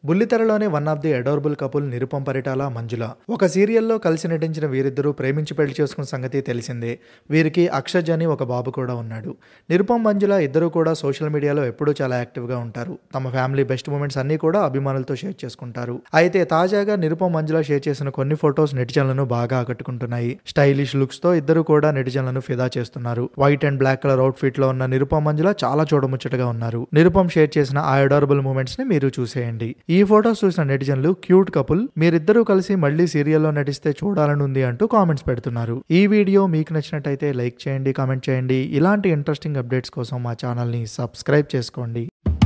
బుల్లితెరలోని one of the adorable couple Nirupam Paritala Manjula ఒక సీరియల్లో కలిసి నటించిన వీరిద్దరూ ప్రేమించి పెళ్లి చేసుకున్న సంగతి తెలిసిందే వీరికి అక్షజ్ అని ఒక బాబు కూడా ఉన్నాడు నిరుపం మంజుల ఇద్దరు కూడా సోషల్ మీడియాలో ఎప్పుడూ చాలా యాక్టివ్గా ఉంటారు తమ ఫ్యామిలీ బెస్ట్ మూమెంట్స్ అన్ని కూడా అభిమానులతో షేర్ చేసుకుంటారు అయితే తాజాగా నిరుపం మంజుల షేర్ చేసిన కొన్ని ఫొటోస్ నెటిజన్లను బాగా ఆకట్టుకుంటున్నాయి స్టైలిష్ లుక్స్ తో ఇద్దరు కూడా నెటిజన్లను ఫిదా చేస్తున్నారు white and black colour outfit లో ఉన్న నిరుపం మంజుల చాలా చూడముచ్చటగా ఉన్నారు నిరుపం షేర్ చేసిన ఆ అడారబుల్ మూమెంట్స్ ని మీరు చూసేయండి ఈ ఫొటోస్ చూసిన నెటిజన్లు క్యూట్ కపుల్ మీరిద్దరూ కలిసి మళ్ళీ సీరియల్లో నటిస్తే చూడాలని ఉంది అంటూ కామెంట్స్ పెడుతున్నారు ఈ వీడియో మీకు నచ్చినట్టయితే లైక్ చేయండి కామెంట్ చేయండి ఇలాంటి ఇంట్రెస్టింగ్ అప్డేట్స్ కోసం మా ఛానల్ని సబ్స్క్రైబ్ చేసుకోండి